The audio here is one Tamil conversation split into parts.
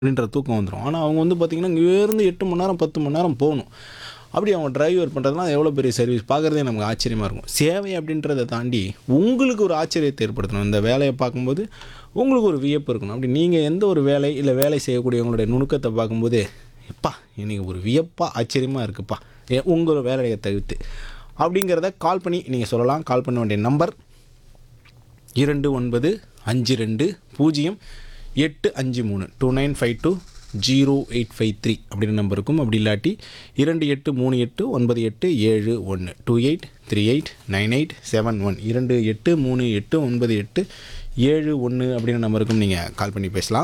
அப்படின்ற தூக்கம் வந்துடும் ஆனால் அவங்க வந்து பார்த்திங்கன்னா இங்கேருந்து எட்டு மணி நேரம் பத்து மணி நேரம் போகணும் அப்படி அவங்க டிரைவர் பண்ணுறதுலாம் எவ்வளோ பெரிய சர்வீஸ் பார்க்குறதே நமக்கு ஆச்சரியமாக இருக்கும் சேவை அப்படின்றத தாண்டி உங்களுக்கு ஒரு ஆச்சரியத்தை ஏற்படுத்தணும் இந்த வேலையை பார்க்கும்போது உங்களுக்கு ஒரு வியப்பு இருக்கணும் அப்படி நீங்கள் எந்த ஒரு வேலை இல்லை வேலை செய்யக்கூடியவங்களுடைய நுணுக்கத்தை பார்க்கும்போது எப்பா இன்னைக்கு ஒரு வியப்பாக ஆச்சரியமாக இருக்குப்பா ஏ உங்களோட வேலையை தவிர்த்து அப்படிங்கிறத கால் பண்ணி நீங்கள் சொல்லலாம் கால் பண்ண வேண்டிய நம்பர் இரண்டு ஒன்பது அஞ்சு ரெண்டு பூஜ்ஜியம் எட்டு அஞ்சு மூணு two nine five two zero eight five three அப்படின்னு நம்பர் இருக்கும் அப்படி இல்லாட்டி இரண்டு எட்டு மூணு எட்டு ஒன்பது எட்டு ஏழு ஒன்று two eight three eight nine eight seven one இரண்டு எட்டு மூணு எட்டு ஒன்பது எட்டு ஏழு ஒன்று அப்படின்னு நம்பருக்கும் நீங்கள் கால் பண்ணி பேசலாம்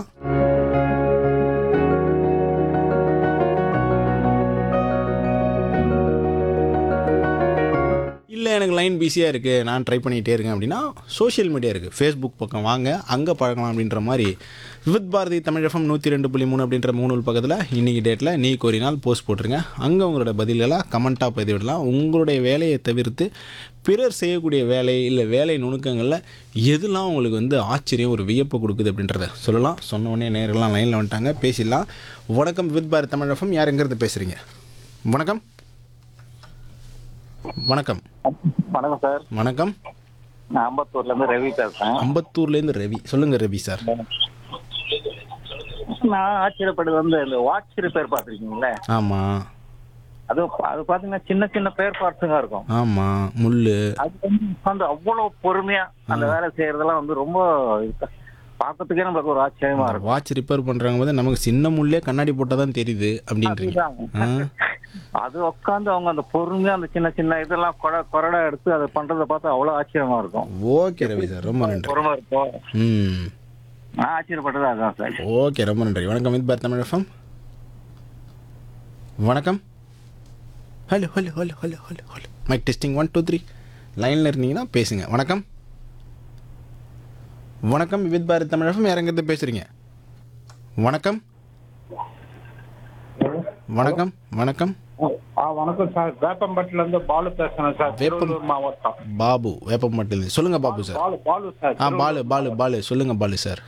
இல்லை எனக்கு லைன் பிஸியாக இருக்குது நான் ட்ரை பண்ணிகிட்டே இருக்கேன் அப்படின்னா சோஷியல் மீடியா இருக்குது ஃபேஸ்புக் பக்கம் வாங்க அங்கே பழகலாம் அப்படின்ற மாதிரி வித் பாரதி தமிழ் எஃப்எம் நூற்றி ரெண்டு புள்ளி மூணு அப்படின்ற மூணு பக்கத்தில் இன்றைக்கி டேட்டில் நீ கோரினால் போஸ்ட் போட்டுருங்க அங்கே உங்களோட பதில்களாக கமெண்ட்டாக பதிவிடலாம் உங்களுடைய வேலையை தவிர்த்து பிறர் செய்யக்கூடிய வேலை இல்லை வேலை நுணுக்கங்களில் எதுலாம் உங்களுக்கு வந்து ஆச்சரியம் ஒரு வியப்பு கொடுக்குது அப்படின்றத சொல்லலாம் சொன்ன உடனே நேரெல்லாம் லைனில் வந்துட்டாங்க பேசிடலாம் வணக்கம் வித் பாரதி தமிழ் எஃப்எம் யார் எங்கேருந்து பேசுகிறீங்க வணக்கம் வணக்கம் வணக்கம் சார் வணக்கம் நான் அம்பத்தூர்ல இருந்து ரவி பேசுறேன் அம்பத்தூர்லேருந்து ரவி சொல்லுங்கள் ரவி சார் நான் ஆச்சரியப்படுது வந்து இந்த வாட்ச் ரிப்பேர் பார்த்துருக்கீங்களே ஆமாம் அது அது பாத்தீங்கன்னா சின்ன சின்ன பேர் பார்ட்ஸுங்க இருக்கும் ஆமாம் முள் அது வந்து உட்காந்து அவ்வளவு பொறுமையா அந்த வேலை செய்யறதெல்லாம் வந்து ரொம்ப பார்க்கறதுக்கே நம்மளுக்கு ஒரு ஆச்சரியமா இருக்கும் வாட்ச் ரிப்பேர் பண்ணுறாங்க போது நமக்கு சின்ன முள்ளே கண்ணாடி போட்டால் தான் தெரியுது அப்படின்றீங்க ஆ அது உட்காந்து அவங்க அந்த பொறுமையா அந்த சின்ன சின்ன இதெல்லாம் கொட கொரடா எடுத்து அதை பண்றதை பார்த்தா அவ்வளவு ஆச்சரியமா இருக்கும் ஓகே ரவி சார் ரொம்ப நன்றி பொறுமை இருக்கும் ம் நான் ஆச்சரியப்பட்டது அதுதான் சார் ஓகே ரொம்ப நன்றி வணக்கம் வித் பார் தமிழ் எஃப்எம் வணக்கம் hello hello hello hello hello hello mike testing one two three லைனில் இருந்தீங்கன்னா பேசுங்க வணக்கம் வணக்கம் வித் பாரத் தமிழ் எஃப்எம் யாரங்கிறது பேசுகிறீங்க வணக்கம் வணக்கம் வணக்கம் ஆ வணக்கம் சார் வேப்பம்பட்டில இருந்து பாலு பேசுறேன் சார் வேப்பம்- திருவள்ளூர் மாவட்டம் பாபு வேப்பம்பட்டில் சொல்லுங்க பாபு சார் பாலு பாலு சார் ஆ பாலு பாலு பாலு சொல்லுங்க பாலு சார்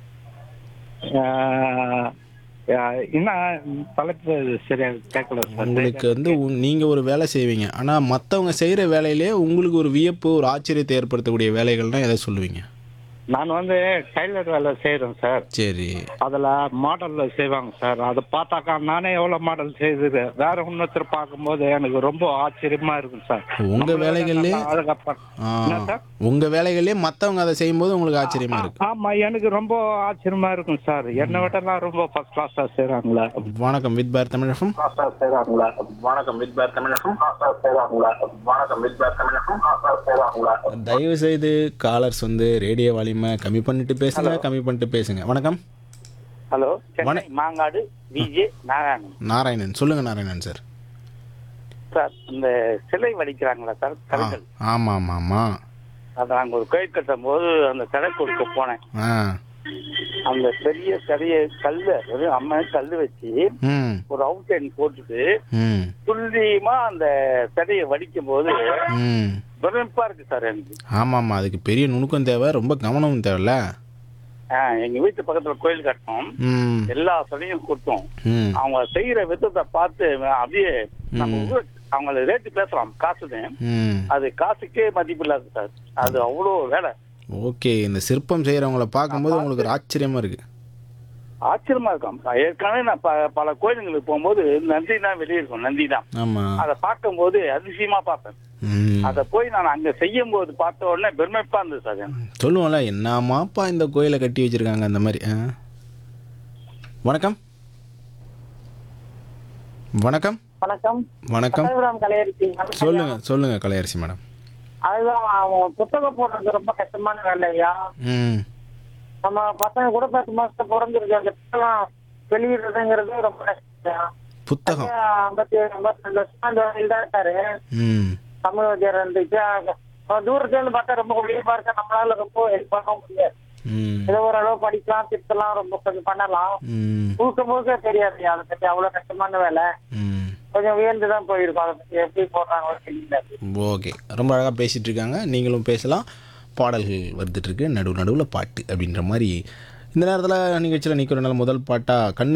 ஆஹ், ஆஹ், என்ன தலைப்பு சரியா கேட்கல சார் உங்களுக்கு வந்து உ- நீங்க ஒரு வேலை செய்வீங்க ஆனா மத்தவங்க செய்யற வேலையிலே உங்களுக்கு ஒரு வியப்பு ஒரு ஆச்சரியத்தை ஏற்படுத்தக்கூடிய வேலைகள்னா எதை சொல்லுவீங்க நான் வந்து டைலர் வேலை செய்யறேன் சார் சரி அதுல மாடல்ல செய்வாங்க சார் அதை பார்த்தாக்கா நானே எவ்வளவு மாடல் செய்து வேற இன்னொருத்தர் பார்க்கும்போது எனக்கு ரொம்ப ஆச்சரியமா இருக்கும் சார் உங்க நம்மளோட வேலைகள்லே நல்லா அழகா பண்- ஆ, என்ன சார்? உங்க வேலைகள்லே மத்தவங்க அதை செய்யும்போது உங்களுக்கு ஆச்சரியமா இருக்கு ஆமா எனக்கு ரொம்ப ஆச்சரியமா இருக்கும் சார் என்னை விட்டலாம் ரொம்ப ஃபர்ஸ்ட் கிளாஸா செய்றாங்களா வணக்கம் வித் பார் தமிழ் எஃப்எம் செய்றாங்களா வணக்கம் வித் பார் தமிழகம் செய்றாங்களா வணக்கம் வித் பார் தமிழகம் செய்றாங்களா தயவு செய்து காலர்ஸ் வந்து ரேடியோ வால்யூமை கம்மி பண்ணிட்டு பேசுங்க கம்மி பண்ணிட்டு பேசுங்க வணக்கம் ஹலோ சென்னை வண- மாங்காடு விஜே நாராயணன் நாராயணன் சொல்லுங்க நாராயணன் சார் சார் இந்த சிலை வடிக்கிறாங்களா சார் ஆ, கலைகள் ஆமா ஆமா ஆமா அதை நாங்க ஒரு கோயில் கட்டும் போது அந்த சிலை கொடுக்க போனேன் ஆ அந்த பெரிய சிலைய கல்லு வெறும் அம்மா கல்லு வச்சு ம் ஒரு அவுட் லைன் போட்டுட்டு ம் துல்லியமா அந்த சிலையை வடிக்கும் போது ம் பிரமிப்பா இருக்கு சார் எனக்கு ஆமாம் ஆமாம் அதுக்கு பெரிய நுணுக்கம் தேவை ரொம்ப கவனமும் தேவைல்ல ஆ, எங்க வீட்டு பக்கத்துல கோயில் கட்டணும் ம் எல்லா சிலையும் கொடுத்தோம் ம் அவங்க செய்யற விதத்தை பார்த்து அப்படியே நம்ம ம். ஊர் அவங்கள ரேட்டு பேசலாம் காசுதான் ம் அது காசுக்கே மதிப்பு இல்லாது சார் அது அவ்வளோ வேலை ஓகே இந்த சிற்பம் செய்கிறவங்கள பார்க்கும்போது உங்களுக்கு ஒரு ஆச்சரியமாக இருக்குது ஆச்சரியமா இருக்கும் ஏற்கனவே நான் ப- பல கோயிலுங்களுக்கு போகும்போது நந்தி தான் வெளியே இருக்கும் நந்தி தான் ஆமாம் அதை பார்க்கும்போது அதிசயமா பார்ப்பேன் ம் அதை போய் நான் அங்க செய்யும் போது பார்த்த உடனே பெருமைப்பா இருந்தது சார் எனக்கு. சொல்லுவோம்ல என்னமாப்பா இந்த கோயிலை கட்டி வச்சிருக்காங்க அந்த மாதிரி ஆ வணக்கம் வணக்கம் வணக்கம் வணக்கம் கலைபுரம் கலையரசி சொல்லுங்க சொல்லுங்க கலையரசி மேடம் அதுதான் அவன் புத்தகம் போடுறது ரொம்ப கஷ்டமான வேலையா ம் நம்ம பசங்க கூட பத்து மாசத்துல பிறந்திருக்கு அந்த புத்தகம் வெளியிடுறதுங்கிறது ரொம்ப கஷ்டம் புத்தகம் ஐம்பத்தி ஐம்பத்தி ரெண்டு வருஷமா அந்த வேலையில் தான் இருக்காரு ம் தமிழ் வச்சியார் இருந்துச்சு அவன் தூரத்துல இருந்து பார்த்தா ரொம்ப வெளியப்பா இருக்க நம்மளால ரொம்ப ஹெல்ப் பண்ண முடியாது ம் ஏதோ ஓரளவு படிக்கலாம் திட்டலாம் ரொம்ப கொஞ்சம் பண்ணலாம் ம் முழுக்க முழுக்க தெரியாது அதை பத்தி அவ்வளவு கஷ்டமான வேலை ம் கொஞ்சம் வியந்து தான் போயிருக்கும் அதை பத்தி எப்படி போடுறாங்களோ தெரியல ஓகே ரொம்ப அழகாக பேசிகிட்டு இருக்காங்க நீங்களும் பேசலாம் பாடல்கள் வந்துட்டுருக்கு நடுவு நடுவில் பாட்டு அப்படின்ற மாதிரி இந்த நேரத்தில் நிகழ்ச்சியில் நிற்கிறனால முதல் பாட்டாக கண்ணு